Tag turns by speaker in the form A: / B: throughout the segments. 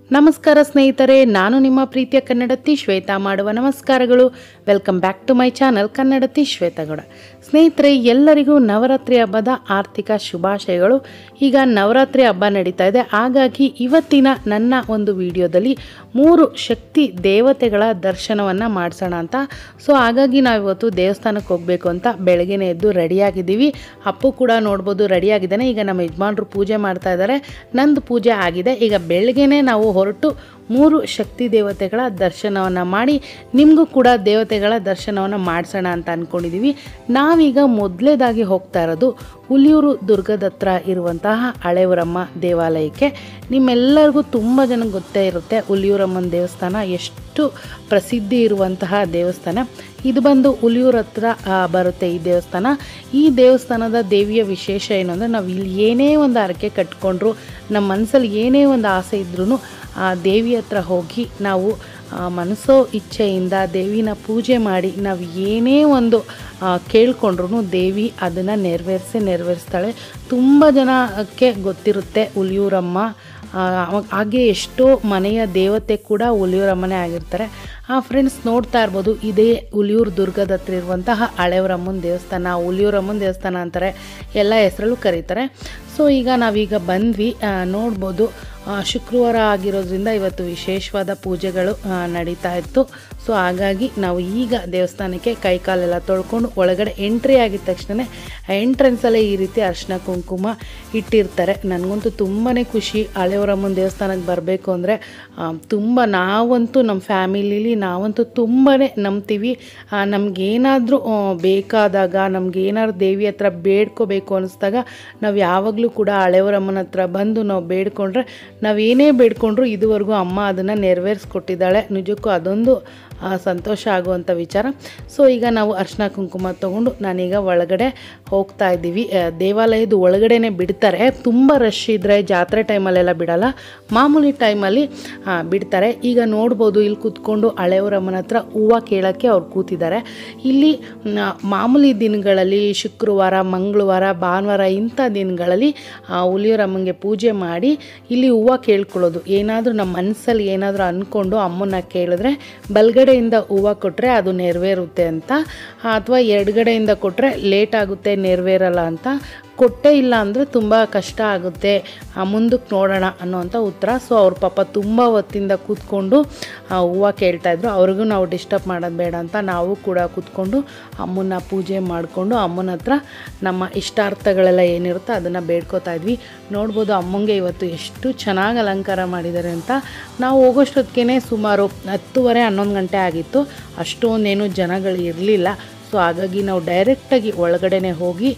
A: ನಮಸ್ಕಾರ ಸ್ನೇಹಿತರೆ ನಾನು ನಿಮ್ಮ ಪ್ರೀತಿಯ ಕನ್ನಡತಿ ಶ್ವೇತಾ ಮಾಡುವ ನಮಸ್ಕಾರಗಳು welcome back to my channel Kannadathi Shweta Gowda ಸ್ನೇಹಿತರೆ ಎಲ್ಲರಿಗೂ ನವರಾತ್ರಿ ಹಬ್ಬದ ಆರ್ಥಿಕ ಶುಭಾಶಯಗಳು ಈಗ ನವರಾತ್ರಿ ಹಬ್ಬ ನಡೀತಾ ಇದೆ ಹಾಗಾಗಿ ಇವತ್ತಿನ ನನ್ನ ಒಂದು ವಿಡಿಯೋದಲ್ಲಿ ಮೂರು ಶಕ್ತಿ ದೇವತೆಗಳ ದರ್ಶನವನ್ನು ಮಾಡಿಸೋಣ ಅಂತ ಸೊ ಹಾಗಾಗಿ ನಾವು ಇವತ್ತು ದೇವಸ್ಥಾನಕ್ಕೆ ಹೋಗಬೇಕು ಅಂತ ಬೆಳಗ್ಗೆನೇ ಎದ್ದು ರೆಡಿಯಾಗಿದ್ದೀವಿ ಅಪ್ಪು ಕೂಡ ನೋಡ್ಬೋದು ರೆಡಿಯಾಗಿದ್ದಾನೆ ಈಗ ನಮ್ಮ ಯಜಮಾನ್ರು ಪೂಜೆ ಮಾಡ್ತಾ ಇದ್ದಾರೆ ನಂದು ಪೂಜೆ ಆಗಿದೆ ಈಗ ಬೆಳಗ್ಗೆನೇ ನಾವು ಹೊರಟು ಮೂರು ಶಕ್ತಿ ದೇವತೆಗಳ ದರ್ಶನವನ್ನು ಮಾಡಿ ನಿಮಗೂ ಕೂಡ ದೇವತೆಗಳ ದರ್ಶನವನ್ನು ಮಾಡಿಸೋಣ ಅಂತ ಅಂದ್ಕೊಂಡಿದ್ದೀವಿ ನಾವೀಗ ಮೊದಲೇದಾಗಿ ಹೋಗ್ತಾ ಇರೋದು ಹುಲಿಯೂರು ದುರ್ಗದ ಹತ್ರ ಇರುವಂತಹ ಹಳೆವರಮ್ಮ ದೇವಾಲಯಕ್ಕೆ ನಿಮ್ಮೆಲ್ಲರಿಗೂ ತುಂಬ ಜನಕ್ಕೆ ಗೊತ್ತೇ ಇರುತ್ತೆ ಹುಲಿಯೂರಮ್ಮನ ದೇವಸ್ಥಾನ ಎಷ್ಟು ಪ್ರಸಿದ್ಧಿ ಇರುವಂತಹ ದೇವಸ್ಥಾನ ಇದು ಬಂದು ಹುಲಿಯೂರ ಹತ್ರ ಆ, ಬರುತ್ತೆ ಈ ದೇವಸ್ಥಾನ ಈ ದೇವಸ್ಥಾನದ ದೇವಿಯ ವಿಶೇಷ ಏನು ಅಂದರೆ ನಾವು ಇಲ್ಲಿ ಏನೇ ಒಂದು ಹರಕೆ ಕಟ್ಕೊಂಡ್ರು ನಮ್ಮ ಮನಸ್ಸಲ್ಲಿ ಏನೇ ಒಂದು ಆಸೆ ಇದ್ರೂ ಆ ದೇವಿ ಹತ್ರ ಹೋಗಿ ನಾವು ಆ, ಮನಸ್ಸೋ ಇಚ್ಛೆಯಿಂದ ದೇವಿನ ಪೂಜೆ ಮಾಡಿ ನಾವು ಏನೇ ಒಂದು ಕೇಳ್ಕೊಂಡ್ರು ದೇವಿ ಅದನ್ನು ನೆರವೇರಿಸಿ ನೆರವೇರಿಸ್ತಾಳೆ ತುಂಬ ಜನಕ್ಕೆ ಗೊತ್ತಿರುತ್ತೆ ಹುಲಿಯೂರಮ್ಮ ಆ, ಹಾಗೆ ಎಷ್ಟೋ ಮನೆಯ ದೇವತೆ ಕೂಡ ಹುಲಿಯೂರಮ್ಮನೇ ಆಗಿರ್ತಾರೆ ಆ ಫ್ರೆಂಡ್ಸ್ ನೋಡ್ತಾ ಇರ್ಬೋದು ಇದೇ ಹುಲಿಯೂರು ದುರ್ಗದ ಹತ್ರ ಇರುವಂತಹ ಹಳೆಯವರಮ್ಮನ ದೇವಸ್ಥಾನ ಹುಲಿಯೂರಮ್ಮನ ದೇವಸ್ಥಾನ ಅಂತಾರೆ ಎಲ್ಲ ಹೆಸರಲ್ಲೂ ಕರೀತಾರೆ ಸೊ ಈಗ ನಾವೀಗ ಬಂದ್ವಿ ಆ, ನೋಡ್ಬೋದು ಆ, ಶುಕ್ರವಾರ ಆಗಿರೋದ್ರಿಂದ ಇವತ್ತು ವಿಶೇಷವಾದ ಪೂಜೆಗಳು ಆ, ನಡೀತಾ ಇತ್ತು ಸೊ ಹಾಗಾಗಿ ನಾವು ಈಗ ದೇವಸ್ಥಾನಕ್ಕೆ ಕೈಕಾಲೆಲ್ಲ ತೊಳ್ಕೊಂಡು ಒಳಗಡೆ ಎಂಟ್ರಿ ಆಗಿದ ತಕ್ಷಣ ಎಂಟ್ರೆನ್ಸಲ್ಲೇ ಈ ರೀತಿ ಅರ್ಶಿನ ಕುಂಕುಮ ಇಟ್ಟಿರ್ತಾರೆ ನನಗಂತೂ ತುಂಬಾ ಖುಷಿ ಹಳೆಯವರಮ್ಮನ ದೇವಸ್ಥಾನಕ್ಕೆ ಬರಬೇಕು ಅಂದರೆ ತುಂಬ ನಾವಂತೂ ನಮ್ಮ ಫ್ಯಾಮಿಲಿಲಿ ನಾವಂತೂ ತುಂಬಾ ನಂಬ್ತೀವಿ ನಮಗೇನಾದರೂ ಬೇಕಾದಾಗ ನಮಗೇನಾದ್ರು ದೇವಿ ಹತ್ರ ಬೇಡ್ಕೋಬೇಕು ಅನ್ನಿಸ್ದಾಗ ನಾವು ಯಾವಾಗಲೂ ಕೂಡ ಹಳೆಯವರಮ್ಮನ ಹತ್ರ ಬಂದು ನಾವು ಬೇಡ್ಕೊಂಡ್ರೆ ನಾವು ಏನೇ ಬೇಡ್ಕೊಂಡ್ರು ಇದುವರೆಗೂ ಅಮ್ಮ ಅದನ್ನು ನೆರವೇರಿಸ್ಕೊಟ್ಟಿದ್ದಾಳೆ ನಿಜಕ್ಕೂ ಅದೊಂದು ಆ, ಸಂತೋಷ ಆಗುವಂಥ ವಿಚಾರ ಸೊ ಈಗ ನಾವು ಅರ್ಶಿನ ಕುಂಕುಮ ತೊಗೊಂಡು ನಾನೀಗ ಒಳಗಡೆ ಹೋಗ್ತಾ ಇದ್ದೀವಿ ಆ, ದೇವಾಲಯದ ಒಳಗಡೆನೆ ಬಿಡ್ತಾರೆ ತುಂಬ ರಶ್ ಇದ್ದರೆ ಜಾತ್ರೆ ಟೈಮಲ್ಲೆಲ್ಲ ಬಿಡಲ್ಲ ಮಾಮೂಲಿ ಟೈಮಲ್ಲಿ ಆ, ಬಿಡ್ತಾರೆ ಈಗ ನೋಡ್ಬೋದು ಇಲ್ಲಿ ಕೂತ್ಕೊಂಡು ಹಳೆಯವರಮ್ಮನ ಹತ್ರ ಹೂವು ಕೇಳೋಕ್ಕೆ ಅವ್ರು ಕೂತಿದ್ದಾರೆ ಇಲ್ಲಿ ಮ್, ಮಾಮೂಲಿ ದಿನಗಳಲ್ಲಿ ಶುಕ್ರವಾರ ಮಂಗಳವಾರ ಭಾನುವಾರ ಇಂಥ ದಿನಗಳಲ್ಲಿ ಆ, ಹುಲಿಯೂರಮ್ಮಂಗೆ ಪೂಜೆ ಮಾಡಿ ಇಲ್ಲಿ ಹೂವು ಕೇಳ್ಕೊಳ್ಳೋದು ಏನಾದರೂ ನಮ್ಮ ಮನಸ್ಸಲ್ಲಿ ಏನಾದರೂ ಅಂದ್ಕೊಂಡು ಅಮ್ಮನ ಕೇಳಿದ್ರೆ ಬಲ್ಗಡೆಯಿಂದ ಹೂವು ಕೊಟ್ಟರೆ ಅದು ನೆರವೇರುತ್ತೆ ಅಂತ ಅಥವಾ ಎಡಗಡೆಯಿಂದ ಕೊಟ್ಟರೆ ಲೇಟ್ ಆಗುತ್ತೆ ನೆರವೇರಲ್ಲ ಅಂತ ಕೊಟ್ಟೇ ಇಲ್ಲ ಅಂದರೆ ತುಂಬ ಕಷ್ಟ ಆಗುತ್ತೆ ಆ, ಮುಂದಕ್ಕೆ ನೋಡೋಣ ಅನ್ನೋವಂಥ ಉತ್ತರ ಸೊ ಅವ್ರ ಪಾಪ ತುಂಬ ಹೊತ್ತಿಂದ ಕೂತ್ಕೊಂಡು ಆ, ಹೂವು ಕೇಳ್ತಾಯಿದ್ರು ಅವ್ರಿಗೂ ನಾವು ಡಿಸ್ಟರ್ಬ್ ಮಾಡೋದು ಬೇಡ ಅಂತ ನಾವು ಕೂಡ ಕೂತ್ಕೊಂಡು ಅಮ್ಮನ ಪೂಜೆ ಮಾಡಿಕೊಂಡು ಅಮ್ಮನ ಹತ್ರ ನಮ್ಮ ಇಷ್ಟಾರ್ಥಗಳೆಲ್ಲ ಏನಿರುತ್ತೋ ಅದನ್ನು ಬೇಡ್ಕೋತಾ ಇದ್ವಿ ನೋಡ್ಬೋದು ಅಮ್ಮಂಗೆ ಇವತ್ತು ಎಷ್ಟು ಚೆನ್ನಾಗಿ ಅಲಂಕಾರ ಮಾಡಿದ್ದಾರೆ ಅಂತ ನಾವು ಹೋಗೋಷ್ಟೊತ್ತಿಗೆ ಸುಮಾರು ಹತ್ತುವರೆ ಹನ್ನೊಂದು ಗಂಟೆ ಆಗಿತ್ತು ಅಷ್ಟೊಂದೇನು ಜನಗಳು ಇರಲಿಲ್ಲ ಸೊ ಹಾಗಾಗಿ ನಾವು ಡೈರೆಕ್ಟಾಗಿ ಒಳಗಡೆನೆ ಹೋಗಿ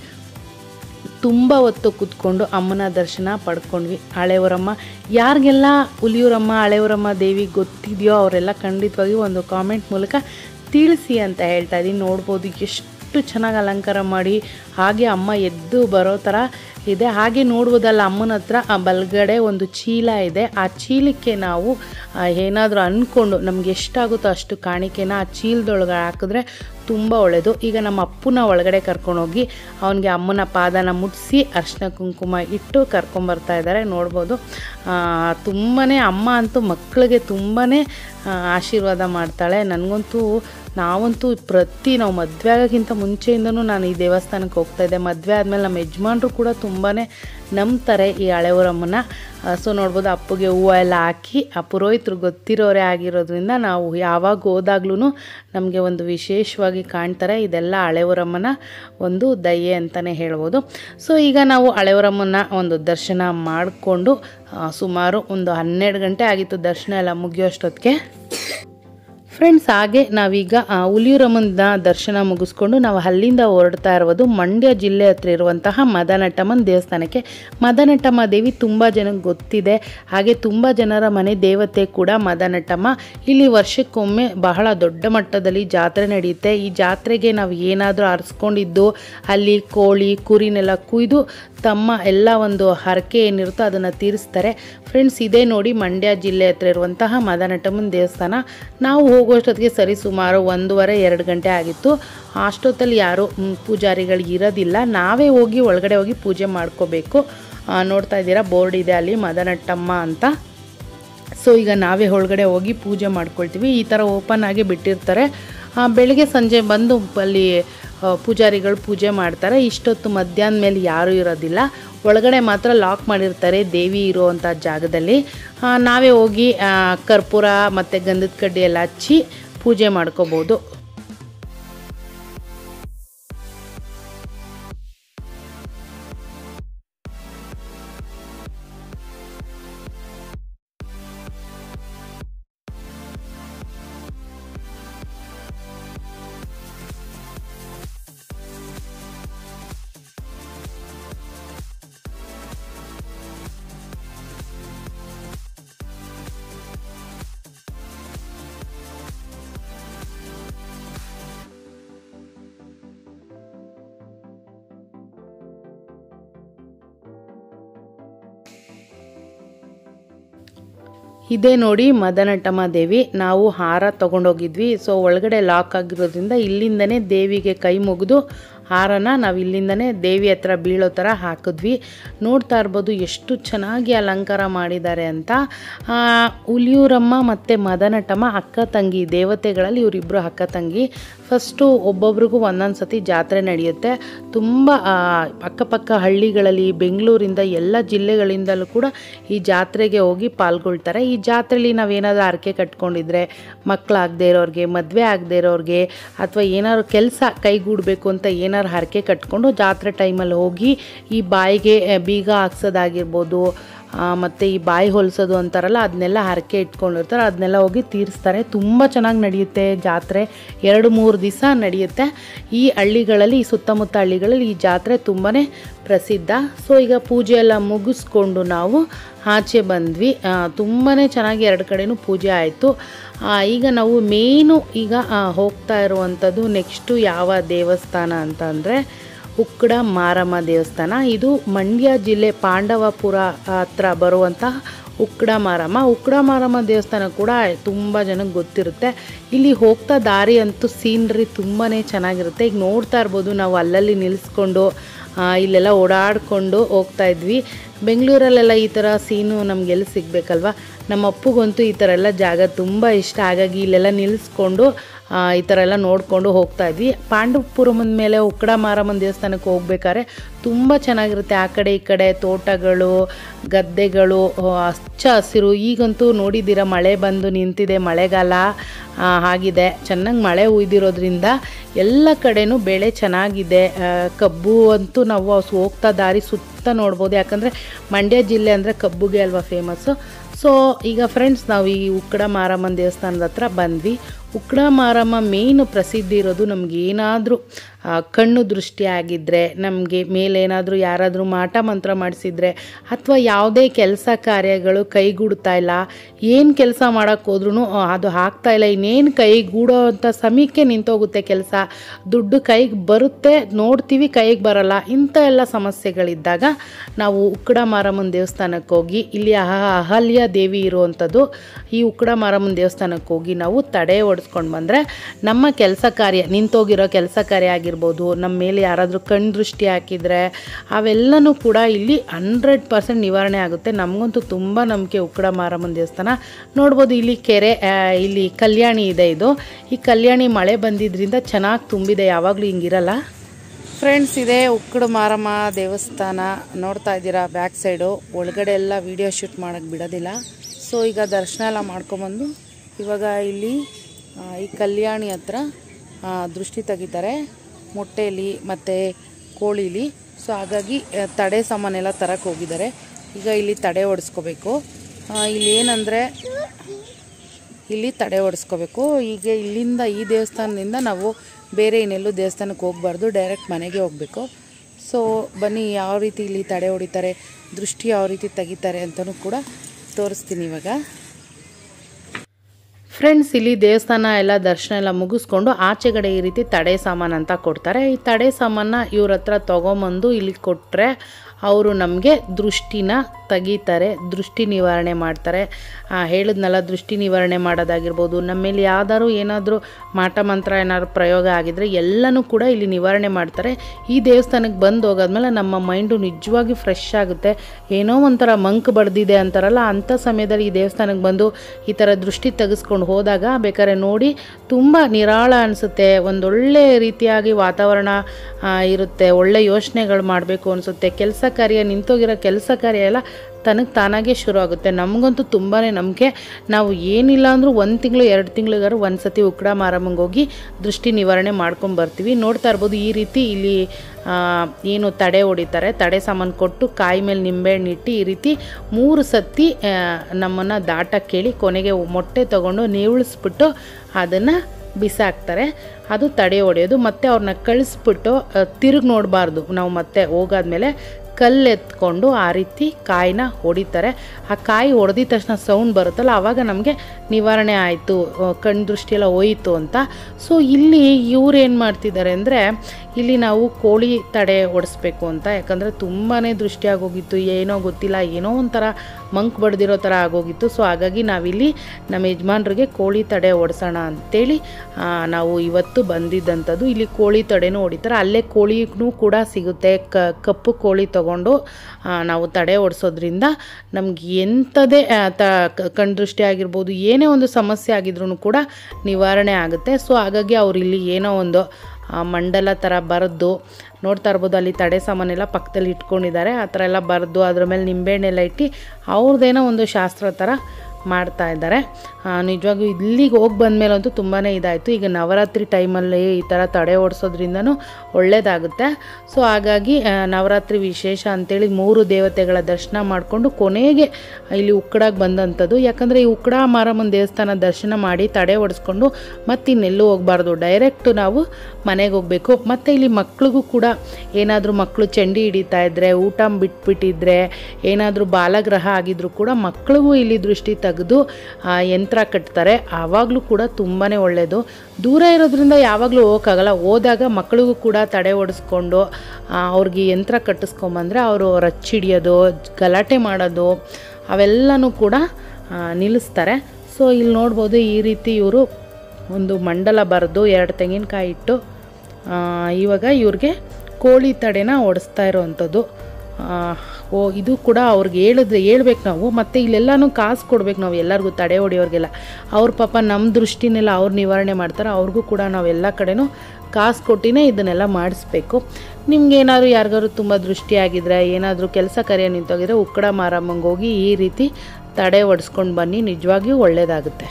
A: ತುಂಬ ಹೊತ್ತು ಕೂತ್ಕೊಂಡು ಅಮ್ಮನ ದರ್ಶನ ಪಡ್ಕೊಂಡ್ವಿ ಹಳೆಯವರಮ್ಮ ಯಾರಿಗೆಲ್ಲ ಹುಲಿಯೂರಮ್ಮ ಹಳೆಯವರಮ್ಮ ದೇವಿ ಗೊತ್ತಿದೆಯೋ ಅವರೆಲ್ಲ ಖಂಡಿತವಾಗಿ ಒಂದು ಕಾಮೆಂಟ್ ಮೂಲಕ ತಿಳಿಸಿ ಅಂತ ಹೇಳ್ತಾ ಇದ್ದೀನಿ ನೋಡ್ಬೋದು ಎಷ್ಟು ಚೆನ್ನಾಗಿ ಅಲಂಕಾರ ಮಾಡಿ ಹಾಗೆ ಅಮ್ಮ ಎದ್ದು ಬರೋ ಥರ ಇದೆ ಹಾಗೆ ನೋಡ್ಬೋದಲ್ಲ ಅಮ್ಮನ ಹತ್ರ ಆ ಬಲ್ಗಡೆ ಒಂದು ಚೀಲ ಇದೆ ಆ ಚೀಲಕ್ಕೆ ನಾವು ಏನಾದರೂ ಅಂದ್ಕೊಂಡು ನಮ್ಗೆ ಎಷ್ಟಾಗುತ್ತೋ ಅಷ್ಟು ಕಾಣಿಕೆನ ಆ ಚೀಲದೊಳಗೆ ಹಾಕಿದ್ರೆ ತುಂಬ ಒಳ್ಳೆಯದು ಈಗ ನಮ್ಮ ಅಪ್ಪನ ಒಳಗಡೆ ಕರ್ಕೊಂಡೋಗಿ ಅವನಿಗೆ ಅಮ್ಮನ ಪಾದನ ಮುಟ್ಟಿಸಿ ಅರ್ಶಿನ ಕುಂಕುಮ ಇಟ್ಟು ಕರ್ಕೊಂಬರ್ತಾ ಇದ್ದಾರೆ ನೋಡ್ಬೋದು ತುಂಬಾ ಅಮ್ಮ ಅಂತೂ ಮಕ್ಕಳಿಗೆ ತುಂಬಾ ಆಶೀರ್ವಾದ ಮಾಡ್ತಾಳೆ ನನಗಂತೂ ನಾವಂತೂ ಪ್ರತಿ ನಾವು ಮದುವೆ ಆಗೋಕ್ಕಿಂತ ಮುಂಚೆಯಿಂದನೂ ನಾನು ಈ ದೇವಸ್ಥಾನಕ್ಕೆ ಹೋಗ್ತಾ ಇದ್ದೆ ಮದುವೆ ಆದಮೇಲೆ ನಮ್ಮ ಯಜಮಾನ್ರು ಕೂಡ ತುಂಬಾ ನಂಬ್ತಾರೆ ಈ ಹಳೆಯವರಮ್ಮನ ಸೊ ನೋಡ್ಬೋದು ಅಪ್ಪಗೆ ಹೂವು ಎಲ್ಲ ಹಾಕಿ ಆ ಪುರೋಹಿತರು ಗೊತ್ತಿರೋರೇ ಆಗಿರೋದ್ರಿಂದ ನಾವು ಯಾವಾಗ ಹೋದಾಗ್ಲೂ ನಮಗೆ ಒಂದು ವಿಶೇಷವಾಗಿ ಕಾಣ್ತಾರೆ ಇದೆಲ್ಲ ಹಳೆಯವರಮ್ಮನ ಒಂದು ದಯೆ ಅಂತಲೇ ಹೇಳ್ಬೋದು ಸೊ ಈಗ ನಾವು ಹಳೆಯವರಮ್ಮನ ಒಂದು ದರ್ಶನ ಮಾಡಿಕೊಂಡು ಸುಮಾರು ಒಂದು ಹನ್ನೆರಡು ಗಂಟೆ ಆಗಿತ್ತು ದರ್ಶನ ಎಲ್ಲ ಮುಗಿಯೋಷ್ಟೊತ್ತಿಗೆ ಫ್ರೆಂಡ್ಸ್ ಹಾಗೆ ನಾವೀಗ ಆ, ಹುಲಿಯೂರಮ್ಮನ ದರ್ಶನ ಮುಗಿಸ್ಕೊಂಡು ನಾವು ಅಲ್ಲಿಂದ ಹೊರಡ್ತಾ ಇರೋದು ಮಂಡ್ಯ ಜಿಲ್ಲೆ ಹತ್ರ ಇರುವಂತಹ ಮದನಟ್ಟಮ್ಮನ ದೇವಸ್ಥಾನಕ್ಕೆ ಮದನಟ್ಟಮ್ಮ ದೇವಿ ತುಂಬ ಜನಕ್ಕೆ ಗೊತ್ತಿದೆ ಹಾಗೆ ತುಂಬ ಜನರ ಮನೆ ದೇವತೆ ಕೂಡ ಮದನಟ್ಟಮ್ಮ ಇಲ್ಲಿ ವರ್ಷಕ್ಕೊಮ್ಮೆ ಬಹಳ ದೊಡ್ಡ ಮಟ್ಟದಲ್ಲಿ ಜಾತ್ರೆ ನಡೆಯುತ್ತೆ ಈ ಜಾತ್ರೆಗೆ ನಾವು ಏನಾದರೂ ಅರ್ಸ್ಕೊಂಡಿದ್ದು ಅಲ್ಲಿ ಕೋಳಿ ಕುರಿನೆಲ್ಲ ಕುಯ್ದು ತಮ್ಮ ಎಲ್ಲ ಒಂದು ಹರಕೆ ಏನಿರುತ್ತೋ ಅದನ್ನು ತೀರಿಸ್ತಾರೆ ಫ್ರೆಂಡ್ಸ್ ಇದೇ ನೋಡಿ ಮಂಡ್ಯ ಜಿಲ್ಲೆ ಹತ್ರ ಇರುವಂತಹ ಮದನಟ್ಟಮ್ಮನ ದೇವಸ್ಥಾನ ನಾವು ಹೋಗೋಷ್ಟೊತ್ತಿಗೆ ಸರಿ ಸುಮಾರು ಒಂದೂವರೆ ಎರಡು ಗಂಟೆ ಆಗಿತ್ತು ಅಷ್ಟೊತ್ತಲ್ಲಿ ಯಾರೂ ಮ್, ಪೂಜಾರಿಗಳು ಇರೋದಿಲ್ಲ ನಾವೇ ಹೋಗಿ ಒಳಗಡೆ ಹೋಗಿ ಪೂಜೆ ಮಾಡ್ಕೋಬೇಕು ಆ, ನೋಡ್ತಾ ಇದ್ದೀರಾ ಬೋರ್ಡ್ ಇದೆ ಅಲ್ಲಿ ಮದನಟ್ಟಮ್ಮ ಅಂತ ಸೊ ಈಗ ನಾವೇ ಒಳಗಡೆ ಹೋಗಿ ಪೂಜೆ ಮಾಡ್ಕೊಳ್ತೀವಿ ಈ ಥರ ಓಪನ್ ಆಗಿ ಬಿಟ್ಟಿರ್ತಾರೆ ಆ, ಬೆಳಿಗ್ಗೆ ಸಂಜೆ ಬಂದು ಅಲ್ಲಿ ಆ, ಪೂಜಾರಿಗಳು ಪೂಜೆ ಮಾಡ್ತಾರೆ ಇಷ್ಟೊತ್ತು ಮಧ್ಯಾಹ್ನ ಮೇಲೆ ಯಾರೂ ಇರೋದಿಲ್ಲ ಒಳಗಡೆ ಮಾತ್ರ ಲಾಕ್ ಮಾಡಿರ್ತಾರೆ ದೇವಿ ಇರುವಂಥ ಜಾಗದಲ್ಲಿ ಆ, ನಾವೇ ಹೋಗಿ ಆ, ಕರ್ಪೂರ ಮತ್ತು ಗಂಧದ ಕಡ್ಡಿ ಎಲ್ಲ ಹಚ್ಚಿ ಪೂಜೆ ಮಾಡ್ಕೋಬೋದು ಇದೇ ನೋಡಿ ಮದನಟಮ್ಮ ದೇವಿ ನಾವು ಹಾರ ತಗೊಂಡೋಗಿದ್ವಿ ಸೊ ಒಳಗಡೆ ಲಾಕ್ ಆಗಿರೋದ್ರಿಂದ ಇಲ್ಲಿಂದನೇ ದೇವಿಗೆ ಕೈ ಮುಗಿದು ಹಾರನ ನಾವು ಇಲ್ಲಿಂದನೇ ದೇವಿ ಹತ್ರ ಬೀಳೋ ಥರ ಹಾಕಿದ್ವಿ ನೋಡ್ತಾ ಇರ್ಬೋದು ಎಷ್ಟು ಚೆನ್ನಾಗಿ ಅಲಂಕಾರ ಮಾಡಿದ್ದಾರೆ ಅಂತ ಆ, ಹುಲಿಯೂರಮ್ಮ ಮತ್ತು ಮದನಟಮ್ಮ ಅಕ್ಕ ತಂಗಿ ದೇವತೆಗಳಲ್ಲಿ ಇವರಿಬ್ಬರು ಅಕ್ಕ ತಂಗಿ ಫಸ್ಟು ಒಬ್ಬೊಬ್ರಿಗೂ ಒಂದೊಂದು ಸತಿ ಜಾತ್ರೆ ನಡೆಯುತ್ತೆ ತುಂಬ ಆ, ಅಕ್ಕಪಕ್ಕ ಹಳ್ಳಿಗಳಲ್ಲಿ ಬೆಂಗಳೂರಿಂದ ಎಲ್ಲ ಜಿಲ್ಲೆಗಳಿಂದಲೂ ಕೂಡ ಈ ಜಾತ್ರೆಗೆ ಹೋಗಿ ಪಾಲ್ಗೊಳ್ತಾರೆ ಈ ಜಾತ್ರೆಯಲ್ಲಿ ನಾವೇನಾದ್ರೂ ಹರಕೆ ಕಟ್ಕೊಂಡಿದ್ರೆ ಮಕ್ಕಳಾಗದೇ ಇರೋರಿಗೆ ಮದುವೆ ಆಗದೆ ಇರೋರಿಗೆ ಅಥವಾ ಏನಾದ್ರು ಕೆಲಸ ಕೈಗೂಡಬೇಕು ಅಂತ ಏನಾದ್ರು ಹರಕೆ ಕಟ್ಕೊಂಡು ಜಾತ್ರೆ ಟೈಮಲ್ಲಿ ಹೋಗಿ ಈ ಬಾಯಿಗೆ ಆ, ಬೀಗ ಹಾಕ್ಸೋದಾಗಿರ್ಬೋದು ಮತ್ತು ಈ ಬಾಯಿ ಹೊಲಿಸೋದು ಅಂತಾರಲ್ಲ ಅದನ್ನೆಲ್ಲ ಹರಕೆ ಇಟ್ಕೊಂಡಿರ್ತಾರೆ ಅದನ್ನೆಲ್ಲ ಹೋಗಿ ತೀರಿಸ್ತಾರೆ ತುಂಬ ಚೆನ್ನಾಗಿ ನಡೆಯುತ್ತೆ ಜಾತ್ರೆ ಎರಡು ಮೂರು ದಿವಸ ನಡೆಯುತ್ತೆ ಈ ಹಳ್ಳಿಗಳಲ್ಲಿ ಈ ಸುತ್ತಮುತ್ತ ಹಳ್ಳಿಗಳಲ್ಲಿ ಈ ಜಾತ್ರೆ ತುಂಬಾ ಪ್ರಸಿದ್ಧ ಸೊ ಈಗ ಪೂಜೆ ಎಲ್ಲ ಮುಗಿಸ್ಕೊಂಡು ನಾವು ಆಚೆ ಬಂದ್ವಿ ತುಂಬಾ ಚೆನ್ನಾಗಿ ಎರಡು ಕಡೆನೂ ಪೂಜೆ ಆಯಿತು ಈಗ ನಾವು ಮೇಯ್ನು ಈಗ ಆ, ಹೋಗ್ತಾ ಇರುವಂಥದ್ದು ನೆಕ್ಸ್ಟು ಯಾವ ದೇವಸ್ಥಾನ ಅಂತ ಅಂದರೆ ಉಕ್ಕಡ ಮಾರಮ್ಮ ದೇವಸ್ಥಾನ ಇದು ಮಂಡ್ಯ ಜಿಲ್ಲೆ ಪಾಂಡವಪುರ ಹತ್ರ ಬರುವಂತಹ ಉಕ್ಕಡ ಮಾರಮ್ಮ ಉಕ್ಕಡ ಮಾರಮ್ಮ ದೇವಸ್ಥಾನ ಕೂಡ ತುಂಬ ಜನಕ್ಕೆ ಗೊತ್ತಿರುತ್ತೆ ಇಲ್ಲಿ ಹೋಗ್ತಾ ದಾರಿ ಅಂತೂ ಸೀನ್ರಿ ತುಂಬಾ ಚೆನ್ನಾಗಿರುತ್ತೆ ಈಗ ನೋಡ್ತಾ ಇರ್ಬೋದು ನಾವು ಅಲ್ಲಲ್ಲಿ ನಿಲ್ಲಿಸ್ಕೊಂಡು ಆ, ಇಲ್ಲೆಲ್ಲ ಓಡಾಡಿಕೊಂಡು ಹೋಗ್ತಾ ಇದ್ವಿ ಬೆಂಗಳೂರಲ್ಲೆಲ್ಲ ಈ ಥರ ಸೀನು ನಮಗೆಲ್ಲ ಸಿಗಬೇಕಲ್ವ ನಮ್ಮ ಅಪ್ಪಗಂತೂ ಈ ಥರ ಎಲ್ಲ ಜಾಗ ತುಂಬ ಇಷ್ಟ ಹಾಗಾಗಿ ಇಲ್ಲೆಲ್ಲ ನಿಲ್ಲಿಸ್ಕೊಂಡು ಆ, ಈ ಥರ ಎಲ್ಲ ನೋಡಿಕೊಂಡು ಹೋಗ್ತಾ ಇದ್ವಿ ಪಾಂಡವಪುರಮದ ಮೇಲೆ ಉಕ್ಕಡ ಮಾರಮ್ಮನ ದೇವಸ್ಥಾನಕ್ಕೆ ಹೋಗ್ಬೇಕಾದ್ರೆ ತುಂಬ ಚೆನ್ನಾಗಿರುತ್ತೆ ಆ ಕಡೆ ಈ ಕಡೆ ತೋಟಗಳು ಗದ್ದೆಗಳು ಆ, ಹಚ್ಚ ಹಸಿರು ಈಗಂತೂ ನೋಡಿದ್ದೀರ ಮಳೆ ಬಂದು ನಿಂತಿದೆ ಮಳೆಗಾಲ ಆ, ಆಗಿದೆ ಚೆನ್ನಾಗಿ ಮಳೆ ಉಯ್ದಿರೋದ್ರಿಂದ ಎಲ್ಲ ಕಡೆನೂ ಬೆಳೆ ಚೆನ್ನಾಗಿದೆ ಆ, ಕಬ್ಬು ಅಂತೂ ನಾವು ಹೋಗ್ತಾ ದಾರಿ ಸುತ್ತ ನೋಡ್ಬೋದು ಯಾಕಂದರೆ ಮಂಡ್ಯ ಜಿಲ್ಲೆ ಅಂದರೆ ಕಬ್ಬುಗೆ ಅಲ್ವಾ ಫೇಮಸ್ಸು ಸೊ ಈಗ ಫ್ರೆಂಡ್ಸ್ ನಾವು ಈ ಉಕ್ಕಡ ಮಾರಮ್ಮನ ದೇವಸ್ಥಾನದ ಹತ್ರ ಬಂದ್ವಿ ಉಕ್ಕಡ ಮಾರಮ್ಮ ಮೇಯ್ನು ಪ್ರಸಿದ್ಧಿ ಇರೋದು ನಮ್ಗೆ ಏನಾದರೂ ಕಣ್ಣು ದೃಷ್ಟಿ ಆಗಿದ್ದರೆ ನಮಗೆ ಮೇಲೇನಾದರೂ ಯಾರಾದರೂ ಮಾಟ ಮಂತ್ರ ಮಾಡಿಸಿದ್ರೆ ಅಥವಾ ಯಾವುದೇ ಕೆಲಸ ಕಾರ್ಯಗಳು ಕೈಗೂಡ್ತಾ ಇಲ್ಲ ಏನು ಕೆಲಸ ಮಾಡೋಕ್ಕೆ ಹೋದ್ರೂ ಅದು ಆಗ್ತಾ ಇಲ್ಲ ಇನ್ನೇನು ಕೈಗೂಡೋ ಅಂಥ ಸಮಯಕ್ಕೆ ನಿಂತೋಗುತ್ತೆ ಕೆಲಸ ದುಡ್ಡು ಕೈಗೆ ಬರುತ್ತೆ ನೋಡ್ತೀವಿ ಕೈಗೆ ಬರಲ್ಲ ಇಂಥ ಎಲ್ಲ ಸಮಸ್ಯೆಗಳಿದ್ದಾಗ ನಾವು ಉಕ್ಕಡ ಮಾರಮ್ಮನ ದೇವಸ್ಥಾನಕ್ಕೆ ಹೋಗಿ ಇಲ್ಲಿ ಅಹ ಅಹಲ್ಯ ದೇವಿ ಇರುವಂಥದ್ದು ಈ ಉಕ್ಕಡ ಮಾರಮ್ಮನ ದೇವಸ್ಥಾನಕ್ಕೆ ಹೋಗಿ ನಾವು ತಡೆ ಹೊಡೆಸ್ಕೊಂಡು ಬಂದರೆ ನಮ್ಮ ಕೆಲಸ ಕಾರ್ಯ ನಿಂತೋಗಿರೋ ಕೆಲಸ ಕಾರ್ಯ ಆಗಿರ್ಬೋದು ನಮ್ಮ ಮೇಲೆ ಯಾರಾದರೂ ಕಣ್ಣು ದೃಷ್ಟಿ ಹಾಕಿದರೆ ಅವೆಲ್ಲನೂ ಕೂಡ ಇಲ್ಲಿ ಹಂಡ್ರೆಡ್ ಪರ್ಸೆಂಟ್ ನಿವಾರಣೆ ಆಗುತ್ತೆ ನಮಗಂತೂ ತುಂಬ ನಂಬಿಕೆ ಉಕ್ಕಡ ಮಾರಮ್ಮನ ದೇವಸ್ಥಾನ ನೋಡ್ಬೋದು ಇಲ್ಲಿ ಕೆರೆ ಆ, ಇಲ್ಲಿ ಕಲ್ಯಾಣಿ ಇದೆ ಇದು ಈ ಕಲ್ಯಾಣಿ ಮಳೆ ಬಂದಿದ್ರಿಂದ ಚೆನ್ನಾಗಿ ತುಂಬಿದೆ ಯಾವಾಗಲೂ ಹಿಂಗಿರಲ್ಲ ಫ್ರೆಂಡ್ಸ್ ಇದೆ ಉಕ್ಕಡ ಮಾರಮ್ಮ ದೇವಸ್ಥಾನ ನೋಡ್ತಾ ಇದ್ದೀರಾ ಬ್ಯಾಕ್ ಸೈಡು ಒಳಗಡೆ ಎಲ್ಲ ವಿಡಿಯೋ ಶೂಟ್ ಮಾಡೋಕ್ಕೆ ಬಿಡೋದಿಲ್ಲ ಸೊ ಈಗ ದರ್ಶನ ಎಲ್ಲ ಮಾಡ್ಕೊಂಬಂದು ಇವಾಗ ಇಲ್ಲಿ ಆ, ಈ ಕಲ್ಯಾಣಿ ಹತ್ರ ಆ, ದೃಷ್ಟಿ ತೆಗಿತಾರೆ ಮೊಟ್ಟೆಲಿ ಮತ್ತು ಕೋಳಿಲಿ ಸೊ ಹಾಗಾಗಿ ಆ, ತಡೆ ಸಾಮಾನೆಲ್ಲ ತರಕ್ಕೆ ಹೋಗಿದ್ದಾರೆ ಈಗ ಇಲ್ಲಿ ತಡೆ ಹೊಡೆಸ್ಕೋಬೇಕು ಇಲ್ಲಿ ಏನಂದರೆ ಇಲ್ಲಿ ತಡೆ ಹೊಡೆಸ್ಕೋಬೇಕು ಈಗ ಇಲ್ಲಿಂದ ಈ ದೇವಸ್ಥಾನದಿಂದ ನಾವು ಬೇರೆ ಇನ್ನೆಲ್ಲೂ ದೇವಸ್ಥಾನಕ್ಕೆ ಹೋಗಬಾರ್ದು ಡೈರೆಕ್ಟ್ ಮನೆಗೆ ಹೋಗಬೇಕು ಸೊ ಬನ್ನಿ ಯಾವ ರೀತಿ ಇಲ್ಲಿ ತಡೆ ಹೊಡಿತಾರೆ ದೃಷ್ಟಿ ಯಾವ ರೀತಿ ತೆಗಿತಾರೆ ಅಂತಲೂ ಕೂಡ ತೋರಿಸ್ತೀನಿ ಇವಾಗ ಫ್ರೆಂಡ್ಸ್ ಇಲ್ಲಿ ದೇವಸ್ಥಾನ ಎಲ್ಲ ದರ್ಶನ ಎಲ್ಲ ಮುಗಿಸ್ಕೊಂಡು ಆಚೆಗಡೆ ಈ ರೀತಿ ತಡೆ ಸಾಮಾನು ಅಂತ ಕೊಡ್ತಾರೆ ಈ ತಡೆ ಸಾಮಾನ ಇವ್ರ ಹತ್ರ ತೊಗೊಂಬಂದು ಇಲ್ಲಿ ಕೊಟ್ಟರೆ ಅವರು ನಮಗೆ ದೃಷ್ಟಿನ ತೆಗಿತಾರೆ ದೃಷ್ಟಿ ನಿವಾರಣೆ ಮಾಡ್ತಾರೆ ಆ, ಹೇಳಿದ್ನಲ್ಲ ದೃಷ್ಟಿ ನಿವಾರಣೆ ಮಾಡೋದಾಗಿರ್ಬೋದು ನಮ್ಮ ಮೇಲೆ ಯಾವ್ದಾದ್ರು ಏನಾದರೂ ಮಾಟ ಮಂತ್ರ ಏನಾದ್ರು ಪ್ರಯೋಗ ಆಗಿದ್ರೆ ಎಲ್ಲನೂ ಕೂಡ ಇಲ್ಲಿ ನಿವಾರಣೆ ಮಾಡ್ತಾರೆ ಈ ದೇವಸ್ಥಾನಕ್ಕೆ ಬಂದು ಹೋಗಾದ್ಮೇಲೆ ನಮ್ಮ ಮೈಂಡು ನಿಜವಾಗಿ ಫ್ರೆಶ್ ಆಗುತ್ತೆ ಏನೋ ಒಂಥರ ಮಂಕ್ ಬಡ್ದಿದೆ ಅಂತಾರಲ್ಲ ಅಂಥ ಸಮಯದಲ್ಲಿ ಈ ದೇವಸ್ಥಾನಕ್ಕೆ ಬಂದು ಈ ಥರ ದೃಷ್ಟಿ ತೆಗೆಸ್ಕೊಂಡು ಹೋದಾಗ ಬೇಕಾದ್ರೆ ನೋಡಿ ತುಂಬ ನಿರಾಳ ಅನಿಸುತ್ತೆ ಒಂದೊಳ್ಳೆ ರೀತಿಯಾಗಿ ವಾತಾವರಣ ಆ, ಇರುತ್ತೆ ಒಳ್ಳೆ ಯೋಚನೆಗಳು ಮಾಡಬೇಕು ಅನಿಸುತ್ತೆ ಕೆಲಸ ಕಾರ್ಯ ನಿಂತೋಗಿರೋ ಕೆಲಸ ಕಾರ್ಯ ಎಲ್ಲ ತನಗೆ ತಾನಾಗೆ ಶುರು ಆಗುತ್ತೆ ನಮಗಂತೂ ತುಂಬಾ ನಂಬಿಕೆ ನಾವು ಏನಿಲ್ಲ ಅಂದರೂ ಒಂದು ತಿಂಗಳು ಎರಡು ತಿಂಗಳಿಗಾರು ಒಂದು ಸತಿ ಉಕ್ಕಡ ಮಾರಮ್ಮಂಗೆ ಹೋಗಿ ದೃಷ್ಟಿ ನಿವಾರಣೆ ಮಾಡ್ಕೊಂಡು ಬರ್ತೀವಿ ನೋಡ್ತಾ ಇರ್ಬೋದು ಈ ರೀತಿ ಇಲ್ಲಿ ಆ, ಏನು ತಡೆ ಹೊಡಿತಾರೆ ತಡೆ ಸಾಮಾನು ಕೊಟ್ಟು ಕಾಯಿ ಮೇಲೆ ನಿಂಬೆಹಣ್ಣು ಇಟ್ಟು ಈ ರೀತಿ ಮೂರು ಸತಿ ನಮ್ಮನ್ನು ದಾಟಕ್ಕೆ ಕೇಳಿ ಕೊನೆಗೆ ಮೊಟ್ಟೆ ತೊಗೊಂಡು ನೇವಳಿಸ್ಬಿಟ್ಟು ಅದನ್ನು ಬಿಸಾಕ್ತಾರೆ ಅದು ತಡೆ ಹೊಡೆಯೋದು ಮತ್ತು ಅವ್ರನ್ನ ಕಳಿಸ್ಬಿಟ್ಟು ತಿರುಗಿ ನೋಡಬಾರ್ದು ನಾವು ಮತ್ತೆ ಹೋಗಾದ್ಮೇಲೆ ಕಲ್ಲು ಎತ್ಕೊಂಡು ಆ ರೀತಿ ಕಾಯಿನ ಹೊಡಿತಾರೆ ಆ ಕಾಯಿ ಹೊಡೆದಿದ ತಕ್ಷಣ ಸೌಂಡ್ ಬರುತ್ತಲ್ಲ ಆವಾಗ ನಮಗೆ ನಿವಾರಣೆ ಆಯಿತು ಕಣ್ಣು ದೃಷ್ಟಿ ಎಲ್ಲ ಹೋಯಿತು ಅಂತ ಸೊ ಇಲ್ಲಿ ಇವ್ರು ಏನು ಮಾಡ್ತಿದ್ದಾರೆ ಅಂದರೆ ಇಲ್ಲಿ ನಾವು ಕೋಳಿ ತಡೆ ಹೊಡಿಸ್ಬೇಕು ಅಂತ ಯಾಕಂದರೆ ತುಂಬಾ ದೃಷ್ಟಿ ಆಗೋಗಿತ್ತು ಏನೋ ಗೊತ್ತಿಲ್ಲ ಏನೋ ಒಂಥರ ಮಂಕ್ ಬಡ್ದಿರೋ ಥರ ಆಗೋಗಿತ್ತು ಸೊ ಹಾಗಾಗಿ ನಾವಿಲ್ಲಿ ನಮ್ಮ ಯಜಮಾನ್ರಿಗೆ ಕೋಳಿ ತಡೆ ಹೊಡ್ಸೋಣ ಅಂತೇಳಿ ಆ, ನಾವು ಇವತ್ತು ಬಂದಿದ್ದಂಥದ್ದು ಇಲ್ಲಿ ಕೋಳಿ ತಡೆನೂ ಹೊಡಿತಾರೆ ಅಲ್ಲೇ ಕೋಳಿನೂ ಕೂಡ ಸಿಗುತ್ತೆ ಕ ಕಪ್ಪು ಕೋಳಿ ತಗೊಂಡು ಆ, ನಾವು ತಡೆ ಹೊಡ್ಸೋದ್ರಿಂದ ನಮ್ಗೆ ಎಂಥದೇ ಆ, ತ ಕ- ಕಣ್ದೃಷ್ಟಿ ಆಗಿರ್ಬೋದು ಏನೇ ಒಂದು ಸಮಸ್ಯೆ ಆಗಿದ್ರೂ ಕೂಡ ನಿವಾರಣೆ ಆಗುತ್ತೆ ಸೊ ಹಾಗಾಗಿ ಅವ್ರು ಇಲ್ಲಿ ಏನೋ ಒಂದು ಆ, ಮಂಡಲ ಥರ ಬರೆದು ನೋಡ್ತಾ ಇರ್ಬೋದು ಅಲ್ಲಿ ತಡೆ ಸಾಮಾನೆಲ್ಲ ಪಕ್ಕದಲ್ಲಿ ಇಟ್ಕೊಂಡಿದ್ದಾರೆ ಆ ಥರ ಎಲ್ಲ ಬರೆದು ಅದ್ರ ಮೇಲೆ ನಿಂಬೆಹಣ್ಣೆಲ್ಲ ಇಟ್ಟು ಅವ್ರದ್ದೇನೋ ಒಂದು ಶಾಸ್ತ್ರ ಥರ ಮಾಡ್ತಾ ಇದ್ದಾರೆ ನಿಜವಾಗ್ಲೂ ಇಲ್ಲಿಗೆ ಹೋಗಿ ಬಂದಮೇಲಂತೂ ತುಂಬಾ ಇದಾಯಿತು ಈಗ ನವರಾತ್ರಿ ಟೈಮಲ್ಲಿ ಈ ಥರ ತಡೆ ಓಡಿಸೋದ್ರಿಂದನೂ ಒಳ್ಳೆಯದಾಗುತ್ತೆ ಸೊ ಹಾಗಾಗಿ ಆ, ನವರಾತ್ರಿ ವಿಶೇಷ ಅಂತೇಳಿ ಮೂರು ದೇವತೆಗಳ ದರ್ಶನ ಮಾಡಿಕೊಂಡು ಕೊನೆಗೆ ಇಲ್ಲಿ ಉಕ್ಕಡಾಗಿ ಬಂದಂಥದ್ದು ಯಾಕಂದರೆ ಈ ಉಕ್ಕಡ ಮಾರಮ್ಮನ ದೇವಸ್ಥಾನ ದರ್ಶನ ಮಾಡಿ ತಡೆ ಹೊಡೆಸ್ಕೊಂಡು ಮತ್ತೆ ಇನ್ನೆಲ್ಲೂ ಹೋಗಬಾರ್ದು ಡೈರೆಕ್ಟ್ ನಾವು ಮನೆಗೆ ಹೋಗಬೇಕು ಮತ್ತು ಇಲ್ಲಿ ಮಕ್ಳಿಗೂ ಕೂಡ ಏನಾದರೂ ಮಕ್ಕಳು ಚಂಡಿ ಹಿಡಿತಾ ಇದ್ದರೆ ಊಟ ಬಿಟ್ಬಿಟ್ಟಿದ್ರೆ ಏನಾದರೂ ಬಾಲಗ್ರಹ ಆಗಿದ್ರು ಕೂಡ ಮಕ್ಳಿಗೂ ಇಲ್ಲಿ ದೃಷ್ಟಿ ತೆಗೆದು ಆ, ಯಂತ್ರ ಕಟ್ತಾರೆ ಆವಾಗಲೂ ಕೂಡ ತುಂಬಾ ಒಳ್ಳೆಯದು ದೂರ ಇರೋದ್ರಿಂದ ಯಾವಾಗಲೂ ಹೋಗೋಕ್ಕಾಗಲ್ಲ ಹೋದಾಗ ಮಕ್ಕಳಿಗೂ ಕೂಡ ತಡೆ ಹೊಡೆಸ್ಕೊಂಡು ಆ, ಅವ್ರಿಗೆ ಯಂತ್ರ ಕಟ್ಟಿಸ್ಕೊಂಬಂದ್ರೆ ಅವರು ರಚ್ಚಿಡಿಯೋದು ಗಲಾಟೆ ಮಾಡೋದು ಅವೆಲ್ಲನೂ ಕೂಡ ಆ, ನಿಲ್ಲಿಸ್ತಾರೆ ಸೊ ಇಲ್ಲಿ ನೋಡ್ಬೋದು ಈ ರೀತಿ ಇವರು ಒಂದು ಮಂಡಲ ಬರೆದು ಎರಡು ತೆಂಗಿನಕಾಯಿ ಇಟ್ಟು ಆ, ಇವಾಗ ಇವ್ರಿಗೆ ಕೋಳಿ ತಡೆನ ಓಡಿಸ್ತಾ ಇರೋವಂಥದ್ದು ಆ, ಓ ಇದು ಕೂಡ ಅವ್ರಿಗೆ ಹೇಳಿದ್ರೆ ಹೇಳ್ಬೇಕು ನಾವು ಮತ್ತು ಇಲ್ಲೆಲ್ಲನೂ ಕಾಸು ಕೊಡ್ಬೇಕು ನಾವು ಎಲ್ಲರಿಗೂ ತಡೆ ಹೊಡಿಯೋರಿಗೆಲ್ಲ ಅವ್ರ ಪಾಪ ನಮ್ಮ ದೃಷ್ಟಿನೆಲ್ಲ ಅವ್ರು ನಿವಾರಣೆ ಮಾಡ್ತಾರೆ ಅವ್ರಿಗೂ ಕೂಡ ನಾವು ಎಲ್ಲ ಕಡೆನೂ ಕಾಸು ಕೊಟ್ಟಿನೇ ಇದನ್ನೆಲ್ಲ ಮಾಡಿಸ್ಬೇಕು ನಿಮ್ಗೆ ಏನಾದ್ರು ಯಾರಿಗಾದ್ರು ತುಂಬ ದೃಷ್ಟಿ ಆಗಿದ್ರೆ ಏನಾದರೂ ಕೆಲಸ ಕಾರ್ಯ ನಿಂತೋಗಿದ್ರೆ ಉಕ್ಕಡ ಮಾರಮ್ಮಂಗೆ ಹೋಗಿ ಈ ರೀತಿ ತಡೆ ಹೊಡೆಸ್ಕೊಂಡು ಬನ್ನಿ ನಿಜವಾಗಿಯೂ ಒಳ್ಳೆಯದಾಗುತ್ತೆ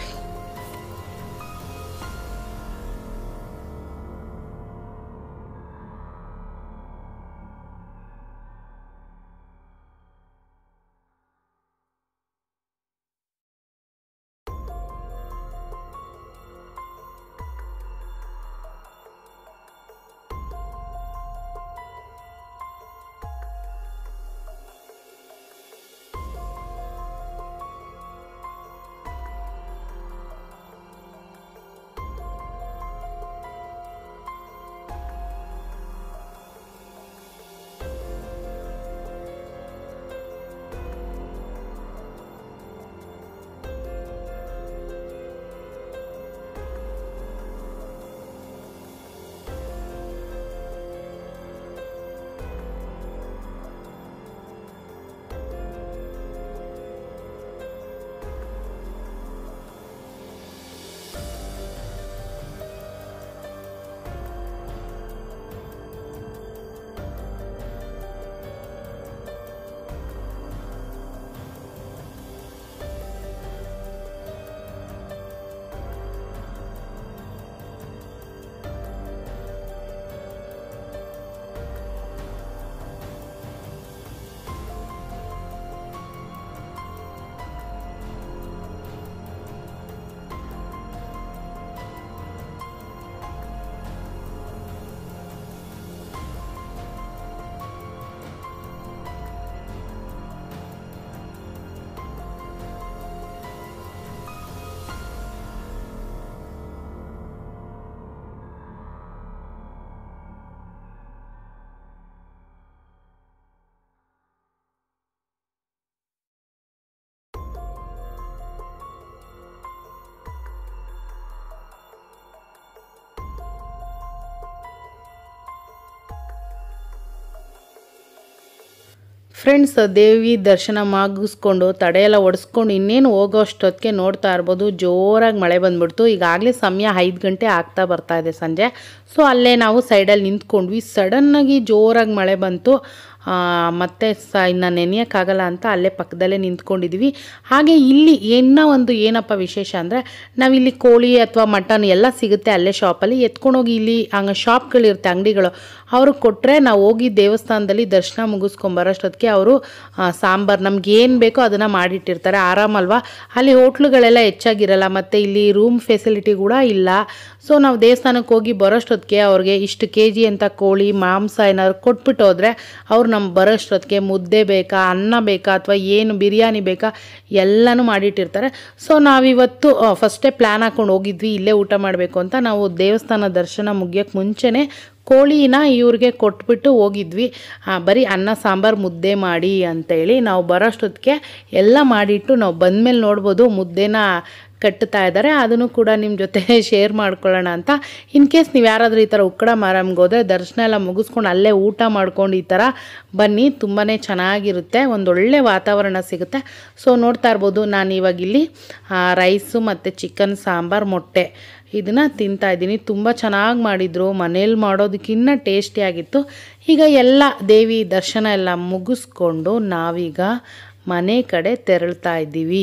A: ಫ್ರೆಂಡ್ಸ್ ದೇವಿ ದರ್ಶನ ಮುಗಿಸ್ಕೊಂಡು ತಡೆಯೆಲ್ಲ ಒಡಿಸ್ಕೊಂಡು ಇನ್ನೇನು ಹೋಗೋ ಅಷ್ಟೊತ್ತಿಗೆ ನೋಡ್ತಾ ಇರ್ಬೋದು ಜೋರಾಗಿ ಮಳೆ ಬಂದ್ಬಿಡ್ತು ಈಗಾಗಲೇ ಸಮಯ ಐದು ಗಂಟೆ ಆಗ್ತಾ ಬರ್ತಾ ಇದೆ ಸಂಜೆ ಸೊ ಅಲ್ಲೇ ನಾವು ಸೈಡಲ್ಲಿ ನಿಂತ್ಕೊಂಡ್ವಿ ಸಡನ್ನಾಗಿ ಜೋರಾಗಿ ಮಳೆ ಬಂತು ಆ, ಮತ್ತೆ ಸ ಇನ್ನು ನೆನೆಯೋಕ್ಕಾಗಲ್ಲ ಅಂತ ಅಲ್ಲೇ ಪಕ್ಕದಲ್ಲೇ ನಿಂತ್ಕೊಂಡಿದ್ವಿ ಹಾಗೆ ಇಲ್ಲಿ ಇನ್ನೂ ಒಂದು ಏನಪ್ಪ ವಿಶೇಷ ಅಂದರೆ ನಾವಿಲ್ಲಿ ಕೋಳಿ ಅಥವಾ ಮಟನ್ ಎಲ್ಲ ಸಿಗುತ್ತೆ ಅಲ್ಲೇ ಶಾಪಲ್ಲಿ ಎತ್ಕೊಂಡೋಗಿ ಇಲ್ಲಿ ಹಂಗೆ ಶಾಪ್ಗಳಿರುತ್ತೆ ಅಂಗಡಿಗಳು ಅವ್ರಿಗೆ ಕೊಟ್ಟರೆ ನಾವು ಹೋಗಿ ದೇವಸ್ಥಾನದಲ್ಲಿ ದರ್ಶನ ಮುಗಿಸ್ಕೊಂಬರೋಷ್ಟೊತ್ತಿಗೆ ಅವರು ಸಾಂಬಾರು ನಮ್ಗೆ ಏನು ಬೇಕೋ ಅದನ್ನು ಮಾಡಿಟ್ಟಿರ್ತಾರೆ ಆರಾಮಲ್ವಾ ಅಲ್ಲಿ ಹೋಟ್ಲುಗಳೆಲ್ಲ ಹೆಚ್ಚಾಗಿರಲ್ಲ ಮತ್ತು ಇಲ್ಲಿ ರೂಮ್ ಫೆಸಿಲಿಟಿ ಕೂಡ ಇಲ್ಲ ಸೊ ನಾವು ದೇವಸ್ಥಾನಕ್ಕೆ ಹೋಗಿ ಬರೋಷ್ಟೊತ್ತಿಗೆ ಅವ್ರಿಗೆ ಇಷ್ಟು ಕೆ ಜಿ ಅಂತ ಕೋಳಿ ಮಾಂಸ ಏನಾದ್ರು ಕೊಟ್ಬಿಟ್ಟು ಹೋದರೆ ಅವ್ರು ನಮ್ಗೆ ಬರೋಷ್ಟೊತ್ತಿಗೆ ಮುದ್ದೆ ಬೇಕಾ ಅನ್ನ ಬೇಕಾ ಅಥವಾ ಏನು ಬಿರಿಯಾನಿ ಬೇಕಾ ಎಲ್ಲನೂ ಮಾಡಿಟ್ಟಿರ್ತಾರೆ ಸೊ ನಾವಿವತ್ತು ಫಸ್ಟೇ ಪ್ಲ್ಯಾನ್ ಹಾಕೊಂಡು ಹೋಗಿದ್ವಿ ಇಲ್ಲೇ ಊಟ ಮಾಡಬೇಕು ಅಂತ ನಾವು ದೇವಸ್ಥಾನ ದರ್ಶನ ಮುಗಿಯೋಕ್ಕೆ ಮುಂಚೆನೇ ಕೋಳಿನ ಇವ್ರಿಗೆ ಕೊಟ್ಬಿಟ್ಟು ಹೋಗಿದ್ವಿ ಆ, ಬರೀ ಅನ್ನ ಸಾಂಬಾರು ಮುದ್ದೆ ಮಾಡಿ ಅಂತೇಳಿ ನಾವು ಬರೋಷ್ಟೊತ್ತಿಗೆ ಎಲ್ಲ ಮಾಡಿಟ್ಟು ನಾವು ಬಂದಮೇಲೆ ನೋಡ್ಬೋದು ಮುದ್ದೆನ ಕಟ್ಟುತ್ತಾ ಇದ್ದಾರೆ ಅದನ್ನು ಕೂಡ ನಿಮ್ಮ ಜೊತೆ ಶೇರ್ ಮಾಡ್ಕೊಳ್ಳೋಣ ಅಂತ ಇನ್ ಕೇಸ್ ನೀವು ಯಾರಾದರೂ ಈ ಥರ ಉಕ್ಕಡ ಮಾರಮ್ಗೆ ಹೋದರೆ ದರ್ಶನ ಎಲ್ಲ ಮುಗಿಸ್ಕೊಂಡು ಅಲ್ಲೇ ಊಟ ಮಾಡ್ಕೊಂಡು ಈ ಥರ ಬನ್ನಿ ತುಂಬಾ ಚೆನ್ನಾಗಿರುತ್ತೆ ಒಂದೊಳ್ಳೆ ವಾತಾವರಣ ಸಿಗುತ್ತೆ ಸೊ ನೋಡ್ತಾ ಇರ್ಬೋದು ನಾನು ಇವಾಗ ಇಲ್ಲಿ ರೈಸು ಮತ್ತು ಚಿಕನ್ ಸಾಂಬಾರು ಮೊಟ್ಟೆ ಇದನ್ನು ತಿಂತಾ ಇದ್ದೀನಿ ತುಂಬ ಚೆನ್ನಾಗಿ ಮಾಡಿದರು ಮನೇಲಿ ಮಾಡೋದಕ್ಕಿನ್ನ ಟೇಸ್ಟಿಯಾಗಿತ್ತು ಈಗ ಎಲ್ಲ ದೇವಿ ದರ್ಶನ ಎಲ್ಲ ಮುಗಿಸ್ಕೊಂಡು ನಾವೀಗ ಮನೆ ಕಡೆ ತೆರಳ್ತಾ ಇದ್ದೀವಿ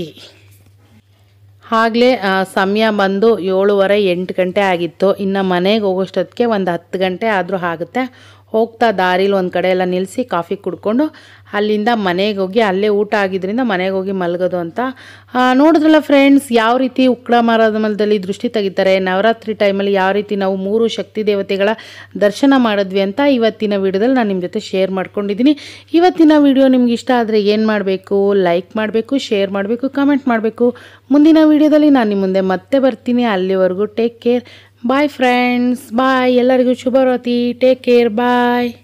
A: ಆಗಲೇ ಸಮಯ ಬಂದು ಏಳುವರೆ ಎಂಟು ಗಂಟೆ ಆಗಿತ್ತು ಇನ್ನು ಮನೆಗೆ ಹೋಗೋಷ್ಟೊತ್ತಿಗೆ ಒಂದು ಹತ್ತು ಗಂಟೆ ಆದರೂ ಆಗುತ್ತೆ ಹೋಗ್ತಾ ದಾರಿಲಿ ಒಂದು ಕಡೆ ಎಲ್ಲ ನಿಲ್ಲಿಸಿ ಕಾಫಿ ಕುಡ್ಕೊಂಡು ಅಲ್ಲಿಂದ ಮನೆಗೆ ಹೋಗಿ ಅಲ್ಲೇ ಊಟ ಆಗಿದ್ದರಿಂದ ಮನೆಗೆ ಹೋಗಿ ಮಲಗೋದು ಅಂತ ಆ, ನೋಡಿದ್ರಲ್ಲ ಫ್ರೆಂಡ್ಸ್ ಯಾವ ರೀತಿ ಉಕ್ಕಡ ಮರದಲ್ಲಿ ದೃಷ್ಟಿ ತೆಗಿತಾರೆ ನವರಾತ್ರಿ ಟೈಮಲ್ಲಿ ಯಾವ ರೀತಿ ನಾವು ಮೂರು ಶಕ್ತಿ ದೇವತೆಗಳ ದರ್ಶನ ಮಾಡಿದ್ವಿ ಅಂತ ಇವತ್ತಿನ ವಿಡಿಯೋದಲ್ಲಿ ನಾನು ನಿಮ್ಮ ಜೊತೆ ಶೇರ್ ಮಾಡ್ಕೊಂಡಿದ್ದೀನಿ ಇವತ್ತಿನ ವಿಡಿಯೋ ನಿಮ್ಗೆ ಇಷ್ಟ ಆದರೆ ಏನು ಮಾಡಬೇಕು ಲೈಕ್ ಮಾಡಬೇಕು ಶೇರ್ ಮಾಡಬೇಕು ಕಮೆಂಟ್ ಮಾಡಬೇಕು ಮುಂದಿನ ವಿಡಿಯೋದಲ್ಲಿ ನಾನು ನಿಮ್ಮ ಮುಂದೆ ಮತ್ತೆ ಬರ್ತೀನಿ ಅಲ್ಲಿವರೆಗೂ take care bye friends bye ಎಲ್ಲರಿಗೂ ಶುಭರಾತ್ರಿ ಟೇಕ್ ಕೇರ್ ಬಾಯ್